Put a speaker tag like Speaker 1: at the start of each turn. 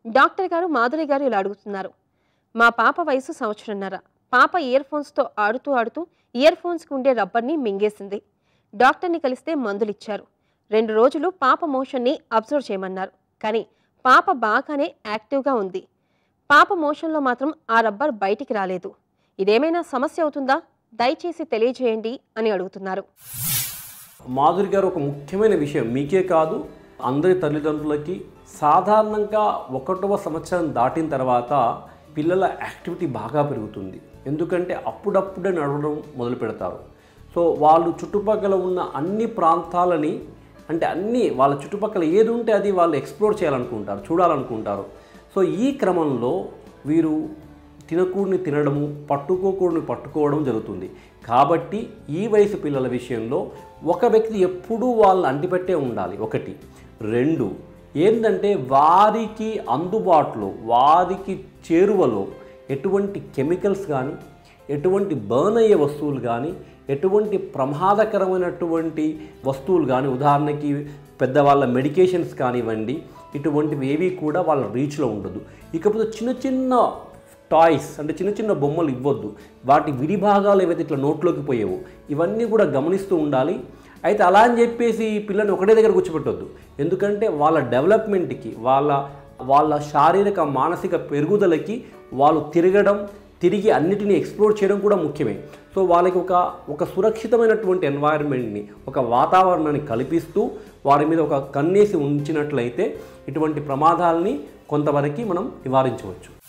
Speaker 1: doctor గారు మాధురి గారు ఇలా అడుగుతున్నారు మా పాప వయసు సంవత్సరంన్నర పాప ఇయర్ ఫోన్స్తో ఆడుతూ ఆడుతూ ఇయర్ ఫోన్స్కి ఉండే రబ్బర్ని మింగేసింది డాక్టర్ని కలిస్తే మందులు ఇచ్చారు రెండు రోజులు పాప మోషన్ని అబ్జర్వ్ చేయమన్నారు కానీ పాప బాగానే యాక్టివ్గా ఉంది పాప మోషన్లో మాత్రం ఆ రబ్బర్ బయటికి రాలేదు ఇదేమైనా సమస్య అవుతుందా దయచేసి తెలియజేయండి అని అడుగుతున్నారు
Speaker 2: మాధురి గారు ఒక ముఖ్యమైన విషయం మీకే కాదు అందరి తల్లిదండ్రులకి సాధారణంగా ఒకటవ సంవత్సరం దాటిన తర్వాత పిల్లల యాక్టివిటీ బాగా పెరుగుతుంది ఎందుకంటే అప్పుడప్పుడే నడవడం మొదలు పెడతారు సో వాళ్ళు చుట్టుపక్కల ఉన్న అన్ని ప్రాంతాలని అంటే అన్ని వాళ్ళ చుట్టుపక్కల ఏది ఉంటే అది వాళ్ళు ఎక్స్ప్లోర్ చేయాలనుకుంటారు చూడాలనుకుంటారు సో ఈ క్రమంలో వీరు తినకూడిని తినడము పట్టుకోకూడని పట్టుకోవడం జరుగుతుంది కాబట్టి ఈ వయసు పిల్లల విషయంలో ఒక వ్యక్తి ఎప్పుడూ వాళ్ళని అంటిపెట్టే ఉండాలి ఒకటి రెండు ఏంటంటే వారికి అందుబాటులో వారికి చేరువలో ఎటువంటి కెమికల్స్ కానీ ఎటువంటి బర్న్ అయ్యే వస్తువులు కానీ ఎటువంటి ప్రమాదకరమైనటువంటి వస్తువులు కానీ ఉదాహరణకి పెద్దవాళ్ళ మెడికేషన్స్ కానివ్వండి ఇటువంటివి ఏవి కూడా వాళ్ళ రీచ్లో ఉండదు ఇకపోతే చిన్న చిన్న టాయ్స్ అంటే చిన్న చిన్న బొమ్మలు ఇవ్వద్దు వాటి విడి భాగాలు ఏవైతే ఇట్లా నోట్లోకి పోయేవో ఇవన్నీ కూడా గమనిస్తూ ఉండాలి అయితే అలా అని చెప్పేసి ఈ పిల్లని ఒకటే దగ్గర కూర్చోబెట్టొద్దు ఎందుకంటే వాళ్ళ డెవలప్మెంట్కి వాళ్ళ వాళ్ళ శారీరక మానసిక పెరుగుదలకి వాళ్ళు తిరగడం తిరిగి అన్నిటినీ ఎక్స్ప్లోర్ చేయడం కూడా ముఖ్యమే సో వాళ్ళకి ఒక ఒక సురక్షితమైనటువంటి ఎన్వైరన్మెంట్ని ఒక వాతావరణాన్ని కల్పిస్తూ వారి మీద ఒక కన్నేసి ఉంచినట్లయితే ఇటువంటి ప్రమాదాలని కొంతవరకు మనం నివారించవచ్చు